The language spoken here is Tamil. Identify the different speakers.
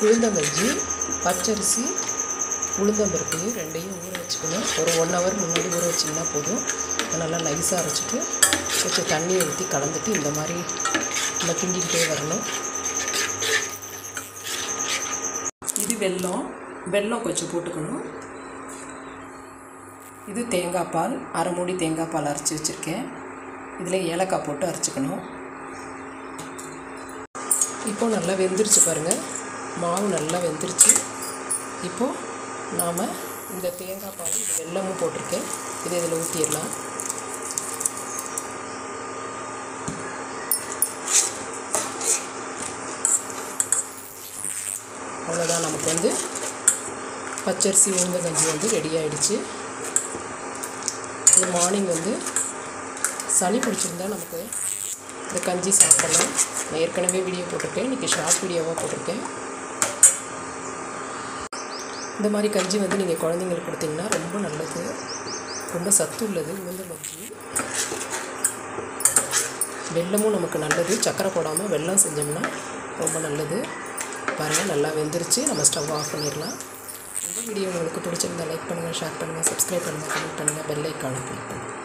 Speaker 1: உளுந்தங்கஞ்சி பச்சரிசி உளுந்தம்பருப்பு ரெண்டையும் ஊற வச்சுக்கணும் ஒரு ஒன் ஹவர் முன்னாடி ஊற வச்சிங்கன்னா போதும் நல்லா நைஸாக அரைச்சிட்டு கொஞ்சம் தண்ணியை ஊற்றி கலந்துட்டு இந்த மாதிரி நம்ம கிண்டிக்கிட்டே வரணும் இது வெல்லம் வெல்லம் கொஞ்சம் போட்டுக்கணும் இது தேங்காய் பால் அரை மூடி தேங்காய் பால் அரைச்சி வச்சுருக்கேன் இதில் ஏலக்காய் போட்டு அரைச்சிக்கணும் இப்போ நல்லா வெந்துருச்சு பாருங்கள் மாவு நல்லா வெந்துருச்சு இப்போது நாம் இந்த தேங்காய் பால் இது வெல்லமும் போட்டிருக்கேன் இதை இதில் ஊற்றிடலாம் அவ்வளோதான் நமக்கு வந்து பச்சரிசி உளுந்தங்கஞ்சி வந்து ரெடி ஆகிடுச்சு இது மார்னிங் வந்து சளி பிடிச்சிருந்தா நமக்கு இந்த கஞ்சி சாப்பிடலாம் நான் ஏற்கனவே வீடியோ போட்டிருக்கேன் இன்றைக்கி ஷார்ட் வீடியோவாக போட்டிருக்கேன் இந்த மாதிரி கஞ்சி வந்து நீங்கள் குழந்தைங்களுக்கு கொடுத்தீங்கன்னா ரொம்ப நல்லது ரொம்ப சத்து உள்ளது உளுந்த கஞ்சி வெல்லமும் நமக்கு நல்லது சக்கரை போடாமல் வெல்லம் செஞ்சோம்னா ரொம்ப நல்லது பாருங்கள் நல்லா வெந்துருச்சு நம்ம ஸ்டவ் ஆஃப் பண்ணிடலாம் இந்த வீடியோ உங்களுக்கு பிடிச்சிருந்தா லைக் பண்ணுங்கள் ஷேர் பண்ணுங்கள் சப்ஸ்கிரைப் பண்ணுங்கள் கமெண்ட் பண்ணுங்கள் பெல் ஐக்கானை கிளிக் பண்ணுங்கள்